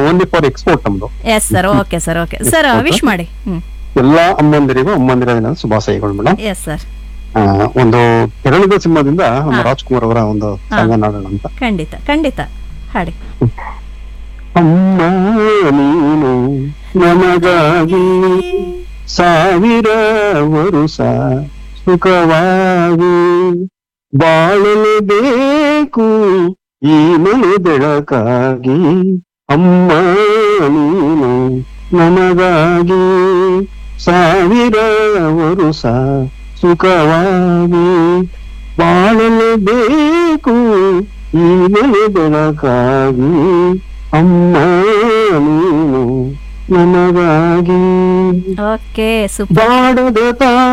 Only for export ನಮ್ದು yes sir okay sir okay sir wish ಮಾಡಿ hmm ಎಲ್ಲಾ ಅಮ್ಮಂದಿರಿಗೂ ಅಮ್ಮಂದಿರ ದಿನದ ಶುಭಾಶಯಗಳು ಮೇಡಮ್ ಎಸ್ ಸರ್ ಆ, ಒಂದು ಕೆರಳಿದ ಸಿಂಹದಿಂದ ನಮ್ಮ ಹಾ. ರಾಜ್ಕುಮಾರ್ ಅವರ ಒಂದು ಸಾಂಗ್ ನಾಡೋಣ ಅಂತ ಖಂಡಿತ ಖಂಡಿತ ಹಾಡಿ ಅಮ್ಮ ನೀನು ನಮಗಾಗಿ ಸಾವಿರ ವರುಷ ಸುಖವಾಗಿ ಬಾಳಲು ಬೇಕು ಈ ಮನೆ ಬೆಳಕಾಗಿ ಅಮ್ಮ ನೀನು ನಮಗಾಗಿ ಸಾವಿರ ವರುಷ ಸುಖವಾಗಿ ಬಾಳಲು ಬೇಕು ಈ ಮನೆ ಬೆಳಕಾಗಿ ಅಮ್ಮ ನೀನು ನನಗಾಗಿ ಓಕೆ ಸೂಪರ್ ಬಾಡದ ತಾ